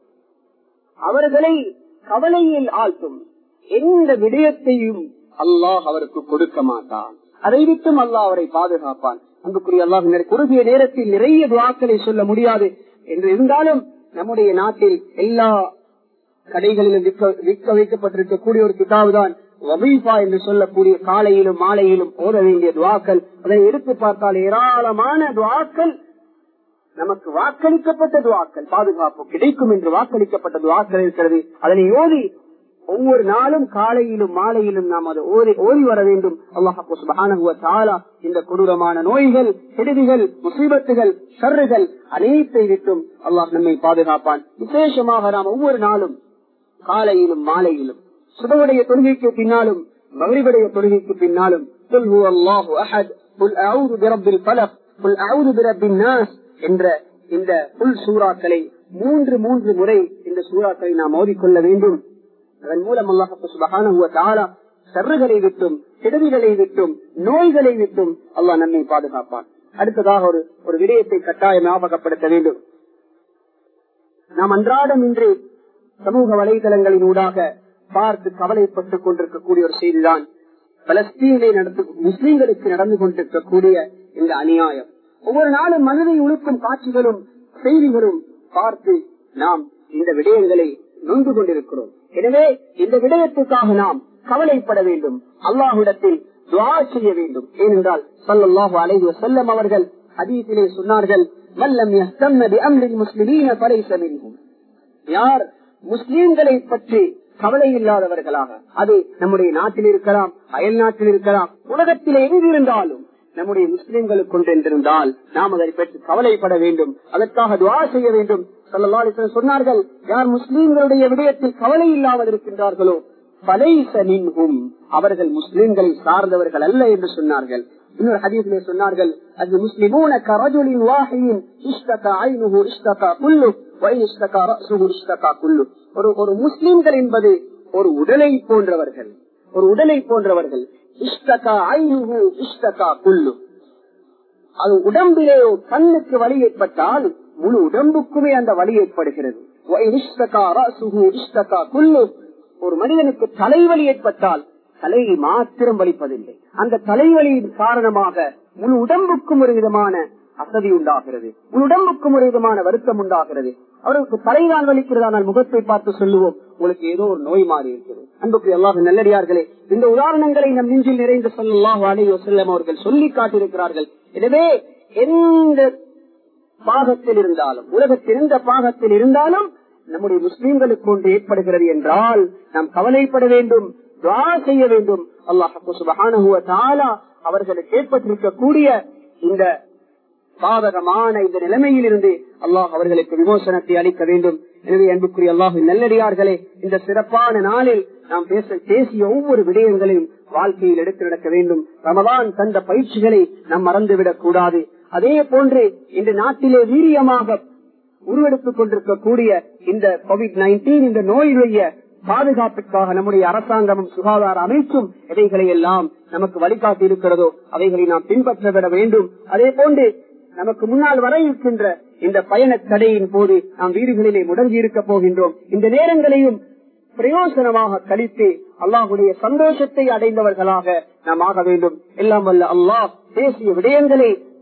அவர்களை கவலையில் ஆழ்த்தும் எந்த விடயத்தையும் அல்லாஹ் அவருக்கு கொடுக்க மாட்டான் அதை விட்டும் அல்லாஹ் அவரை பாதுகாப்பான் அன்புக்குரிய அல்லாஹ் குறுகிய நேரத்தில் நிறைய துவாக்களை சொல்ல முடியாது என்று இருந்தாலும் நம்முடைய நாட்டில் எல்லா கடைகளிலும் விற்க விற்க வைக்கப்பட்டிருக்கக்கூடிய ஒரு கிதாபு தான் வபீஃபா என்று சொல்லக்கூடிய காலையிலும் மாலையிலும் ஓத வேண்டிய துவாக்கள் அதை எடுத்து பார்த்தால் ஏராளமான துவாக்கள் நமக்கு வாக்களிக்கப்பட்ட துவாக்கள் பாதுகாப்பு கிடைக்கும் என்று வாக்களிக்கப்பட்ட துவாக்கள் இருக்கிறது அதனை ஓதி ஒவ்வொரு நாளும் காலையிலும் மாலையிலும் நாம் அதை ஓதி ஓதி வர வேண்டும் அல்லாஹு சுபஹானஹு வ தஆலா இந்த கொடூரமான நோய்கள் கெடுதிகள் முசீபத்துகள் சர்றுகள் அனைத்தை விட்டும் அல்லாஹ் நம்மை பாதுகாப்பான் விசேஷமாக நாம் ஒவ்வொரு நாளும் காலையிலும் மாலையிலும் சுபவுடைய தொழுகைக்கு பின்னாலும் மகிழ்வுடைய தொழுகைக்கு பின்னாலும் قل هو الله احد قل اعوذ برب الفلق قل اعوذ برب الناس என்ற இந்த புல் சூறாக்களை மூன்று மூன்று முறை இந்த சூறாக்களை நாம் ஓதிக்கொள்ள வேண்டும் அதன் மூலம் அல்லாஹு சுபஹானஹு வ தஆலா சர்றுகளை விட்டும் கெடுதிகளை விட்டும் நோய்களை விட்டும் அல்லாஹ் நம்மை பாதுகாப்பான் அடுத்ததாக ஒரு ஒரு விடயத்தை கட்டாயம் ஞாபகப்படுத்த வேண்டும் நாம் அன்றாடம் இன்று சமூக வலைதளங்களின் ஊடாக பார்த்து கவலைப்பட்டுக் கொண்டிருக்கக்கூடிய ஒரு செய்திதான் பலஸ்தீனை நடந்து முஸ்லிம்களுக்கு நடந்து கொண்டிருக்கக்கூடிய இந்த அநியாயம் ஒவ்வொரு நாளும் மனதை உழுக்கும் காட்சிகளும் செய்திகளும் பார்த்து நாம் இந்த விடயங்களை நொந்து கொண்டிருக்கிறோம் எனவே இந்த விடயத்துக்காக நாம் கவலைப்பட வேண்டும் அல்லாஹ்விடத்தில் துவா செய்ய வேண்டும் ஏனென்றால் சல்லல்லாஹு அலைஹி வஸல்லம் அவர்கள் ஹதீஸிலே சொன்னார்கள் மல்லம் யஹ்தம்ம பிஅம்ரில் முஸ்லிமீன ஃபலைஸ மின்ஹும் யார் முஸ்லிம்களை பற்றி கவலை இல்லாதவர்களாக அது நம்முடைய நாட்டில் இருக்கலாம் அயல் நாட்டில் இருக்கலாம் உலகத்தில் எங்கிருந்தாலும் நம்முடைய முஸ்லிம்களுக்கு கொண்டிருந்தால் நாம் அதை பற்றி கவலைப்பட வேண்டும் அதற்காக துவா செய்ய வேண்டும் ஸல்லல்லாஹு அலைஹி வஸல்லம் சொன்னார்கள் யார் முஸ்லிம்களுடைய விடயத்தில் கவலை இல்லாமல் இருக்கின்றார்களோ பலைச மின்ஹும் அவர்கள் முஸ்லிம்களை சார்ந்தவர்கள் அல்ல என்று சொன்னார்கள் இன்னொரு ஹதீஸிலே சொன்னார்கள் அது முஸ்லிமூன கரஜுலின் வாஹியின் இஷ்டகா ஐனுஹு இஷ்டகா குல்லு வை இஷ்டகா ரஸுஹு இஷ்டகா குல்லு ஒரு ஒரு முஸ்லிம்கள் என்பது ஒரு உடலை போன்றவர்கள் ஒரு உடலை போன்றவர்கள் இஷ்டகா ஐனுஹு இஷ்டகா குல்லு அது உடம்பிலே கண்ணுக்கு வலி ஏற்பட்டால் முழு உடம்புக்குமே அந்த வலி ஏற்படுகிறது வை இஷ்டகா ரஸுஹு இஷ்டகா குல்லு ஒரு மனிதனுக்கு தலைவலி ஏற்பட்டால் தலை மாத்திரம் வலிப்பதில்லை அந்த தலைவலியின் காரணமாக முழு உடம்புக்கும் ஒரு விதமான அசதி உண்டாகிறது முழு உடம்புக்கும் ஒரு விதமான வருத்தம் உண்டாகிறது அவருக்கு தலைதான் வலிக்கிறதானால் முகத்தை பார்த்து சொல்லுவோம் உங்களுக்கு ஏதோ ஒரு நோய் மாறி இருக்கிறது அன்புக்கு எல்லாரும் நல்லடியார்களே இந்த உதாரணங்களை நம் நெஞ்சில் நிறைந்து சொல்லலாம் அலி வசல்லம் அவர்கள் சொல்லி காட்டியிருக்கிறார்கள் எனவே எந்த பாகத்தில் இருந்தாலும் உலகத்தில் எந்த பாகத்தில் இருந்தாலும் நம்முடைய முஸ்லீம்களுக்கு ஒன்று ஏற்படுகிறது என்றால் நாம் கவலைப்பட வேண்டும் துவா செய்ய வேண்டும் அல்லாஹு சுபஹானஹு வ தஆலா அவர்களுக்கு ஏற்பட்டிருக்கக்கூடிய இந்த பாதகமான இந்த நிலைமையில் இருந்து அல்லாஹ் அவர்களுக்கு விமோசனத்தை அளிக்க வேண்டும் எனவே அன்புக்குரிய அல்லாஹு நல்லடியார்களே இந்த சிறப்பான நாளில் நாம் பேச பேசிய ஒவ்வொரு விடயங்களையும் வாழ்க்கையில் எடுத்து நடக்க வேண்டும் ரமதான் தந்த பயிற்சிகளை நாம் மறந்துவிடக் கூடாது அதே போன்று இந்த நாட்டிலே வீரியமாக உருவெடுத்துக் கொண்டிருக்கக்கூடிய இந்த கோவிட் நைன்டீன் இந்த நோயுடைய பாதுகாப்பிற்காக நம்முடைய அரசாங்கமும் சுகாதார அமைச்சும் எவைகளை எல்லாம் நமக்கு வழிகாட்டி இருக்கிறதோ அவைகளை நாம் பின்பற்ற விட வேண்டும் அதே போன்று நமக்கு முன்னால் வர இருக்கின்ற இந்த பயண தடையின் போது நாம் வீடுகளிலே முடங்கி இருக்க போகின்றோம் இந்த நேரங்களையும் பிரயோசனமாக கழித்து அல்லாஹுடைய சந்தோஷத்தை அடைந்தவர்களாக நாம் ஆக வேண்டும் எல்லாம் வல்ல அல்லாஹ் பேசிய விடயங்களை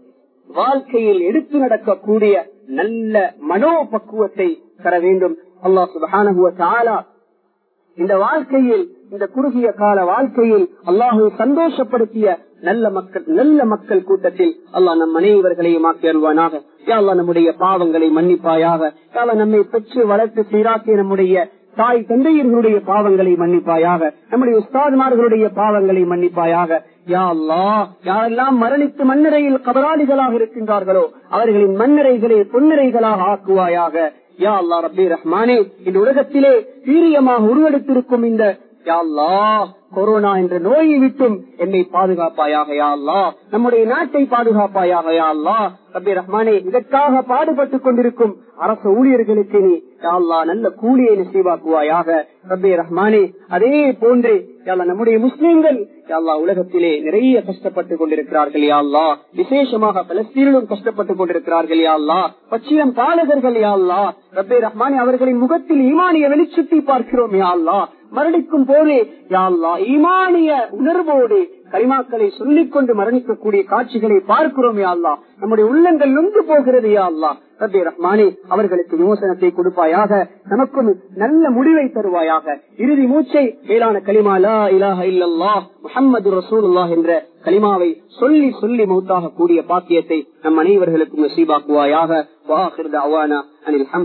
வாழ்க்கையில் எடுத்து நடக்கக்கூடிய நல்ல மனோபக்குவத்தை தர வேண்டும் அல்லாஹ் சுபஹானஹு வ தஆலா இந்த வாழ்க்கையில் இந்த குறுகிய கால வாழ்க்கையில் அல்லாஹு சந்தோஷப்படுத்திய நல்ல மக்கள் நல்ல மக்கள் கூட்டத்தில் அல்லாஹ் நம் அனைவர்களையும் ஆக்கி அருவானாக யாழ்லா நம்முடைய பாவங்களை மன்னிப்பாயாக யாழ்லா நம்மை பெற்று வளர்த்து சீராக்கிய நம்முடைய தாய் தந்தையர்களுடைய பாவங்களை மன்னிப்பாயாக நம்முடைய உஸ்தாதுமார்களுடைய பாவங்களை மன்னிப்பாயாக யா அல்லாஹ் யாரெல்லாம் மரணித்து மண்ணறையில் கபராளிகளாக இருக்கின்றார்களோ அவர்களின் மண்ணறைகளை பொன்னறைகளாக ஆக்குவாயாக யா அல்லா ரபி ரஹ்மானே இந்த உலகத்திலே வீரியமாக உருவெடுத்திருக்கும் இந்த யா அல்லாஹ் கொரோனா என்ற நோயை விட்டும் என்னை பாதுகாப்பாயாக யா அல்லாஹ் நம்முடைய நாட்டை பாதுகாப்பாயாக யா அல்லாஹ் ரபி ரஹ்மானே இதற்காக பாடுபட்டுக் கொண்டிருக்கும் அரசு ஊழியர்களுக்கு நீ யா அல்லாஹ் நல்ல கூலியை நசீவாக்குவாயாக ரபி ரஹ்மானே அதே போன்று யா அல்லாஹ் நம்முடைய முஸ்லிம்கள் யா அல்லாஹ் உலகத்திலே நிறைய கஷ்டப்பட்டுக் கொண்டிருக்கிறார்கள் யா அல்லாஹ் விசேஷமாக பலஸ்தீனிலும் கஷ்டப்பட்டுக் கொண்டிருக்கிறார்கள் யா அல்லாஹ் பச்சியம் பாலகர்கள் யா அல்லாஹ் ரபே ரஹ்மானே அவர்களின் முகத்தில் ஈமானிய வெளிச்சுட்டி பார்க்கிறோம் யா அல்லாஹ் மரணிக்கும் போதே யா அல்லாஹ் ஈமானிய உணர்வோடு கரிமாக்களை சொல்லிக் கொண்டு மரணிக்கக்கூடிய காட்சிகளை பார்க்கிறோம் யா அல்லாஹ் நம்முடைய உள்ளங்கள் நொந்து போகிறது யா அல்லாஹ் ரபே ரஹ்மானே அவர்களுக்கு விமோசனத்தை கொடுப்பாயாக நமக்கும் நல்ல முடிவை தருவாயாக இறுதி மூச்சை மேலான கலிமா லா இலாஹ இல்லல்லாஹ் முஹம்மது ரசூலுல்லாஹ் என்ற கலிமாவை சொல்லி சொல்லி மௌத்தாக கூடிய பாக்கியத்தை நம் அனைவர்களுக்கும் நசீபாக்குவாயாக வாஹிர் அவானா அனில்